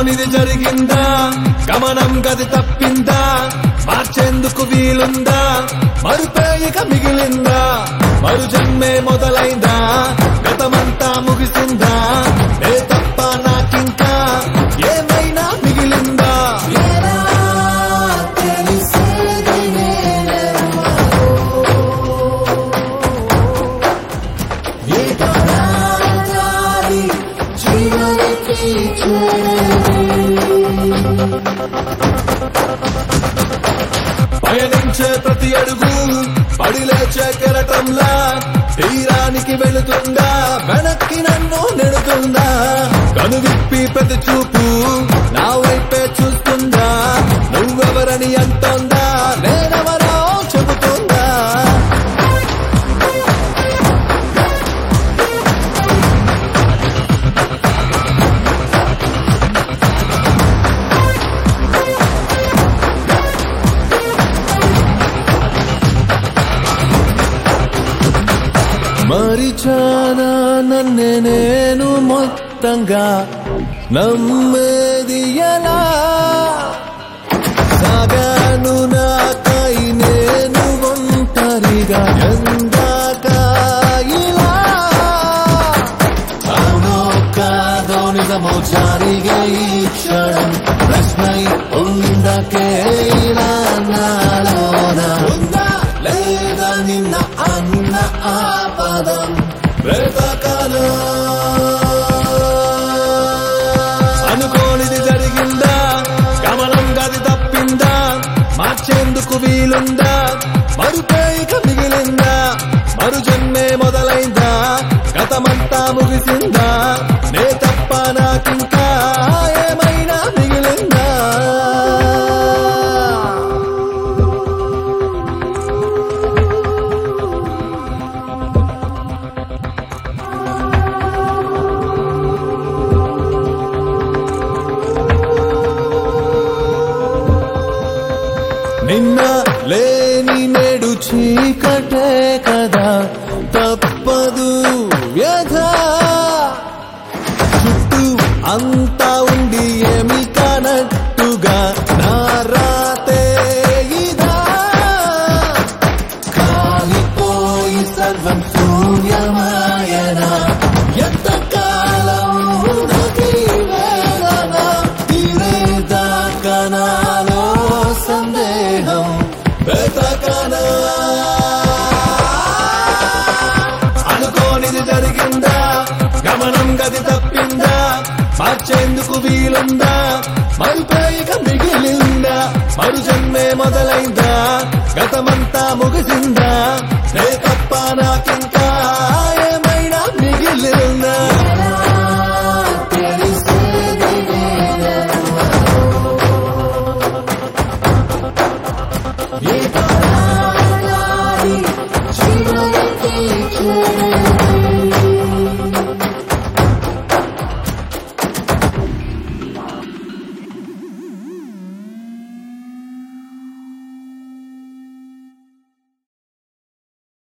అనుకోనిది జరిగిందా గమనం గది తప్పిందా మార్చేందుకు వీలుందా మరుపేయిక మిగిలిందా మరు జన్మే మొదలైందా గతమంతా ముగిసిందా ఏ తప్ప నాకింకా ఏమైనా మిగిలిందా ఎలా తెలిసేది నేనెవరో? ఏదో నా దారి చివరికి చేరి పయనించే ప్రతి అడుగు పడిలేచే కెరటంలా తీరానికి వెళుతుందా వెనక్కి నన్ను నెడుతుందా కనువిప్పి ప్రతి చూపు నా వైపే చూస్తుందా నువ్వెవరని అంటోందా నేనెవరో చెబుతుందా మరిచానా నన్నే నేను మొత్తంగా నమ్మేది ఎలా సాగాను నాకై నేను ఒంటరిగా ఎందాక ఇలా అవునో కాదో నిజమో జారిగా ఈ క్షణం ప్రశ్నై ఉందకే ఇలా నాలోన ఉందా లేదా నిన్న అన్న ఆ పదం బ్రతకనా అనుకోనిది జరిగిందా గమనం గది తప్పిందా మార్చేందుకు వీలుందా మరుపేయిక మిగిలిందా మరు జన్మే మొదలైందా గతమంతా ముగిసిందా నే తప్ప నాకింకా ఏమైనా మిగిలిందా నిన్న లేని నేడు చీకటే కదా తప్పదు వ్యధ చుట్టూ అంతా ఉండి ఏమి కానట్టుగా నా రాతే ఇదా కాలిపోయి సర్వం శూన్యమాయన ఎంతకాలం ఉన్నది వేదన తీరేదాకా నాలో సందేహం వెతకనా అనుకోనిది జరిగిందా గమనం గది తప్పిందా మార్చేందుకు వీలుందా మరుపేయిక మిగిలిందా మరు జన్మే మొదలైందా గతమంతా ముగిసిందా నే